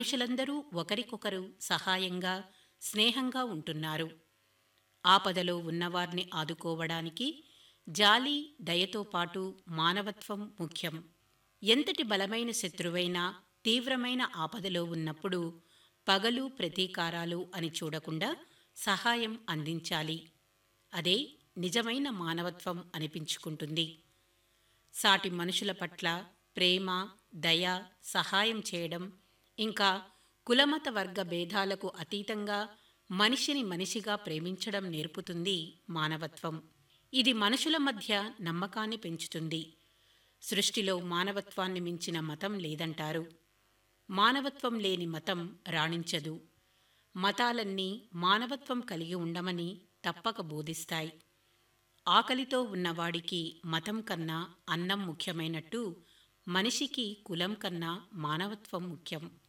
మనుషులందరూ ఒకరికొకరు సహాయంగా స్నేహంగా ఉంటున్నారు ఆపదలో ఉన్నవారిని ఆదుకోవడానికి జాలి దయతో పాటు మానవత్వం ముఖ్యం ఎంతటి బలమైన శత్రువైనా తీవ్రమైన ఆపదలో ఉన్నప్పుడు పగలు ప్రతీకారాలు అని చూడకుండా సహాయం అందించాలి అదే నిజమైన మానవత్వం అనిపించుకుంటుంది సాటి మనుషుల పట్ల ప్రేమ దయ సహాయం చేయడం ఇంకా కులమత వర్గ భేదాలకు అతీతంగా మనిషిని మనిషిగా ప్రేమించడం నేర్పుతుంది మానవత్వం ఇది మనుషుల మధ్య నమ్మకాన్ని పెంచుతుంది సృష్టిలో మానవత్వాన్ని మించిన మతం లేదంటారు మానవత్వం లేని మతం రాణించదు మతాలన్నీ మానవత్వం కలిగి ఉండమని తప్పక బోధిస్తాయి ఆకలితో ఉన్నవాడికి మతం కన్నా అన్నం ముఖ్యమైనట్టు మనిషికి కులం కన్నా మానవత్వం ముఖ్యం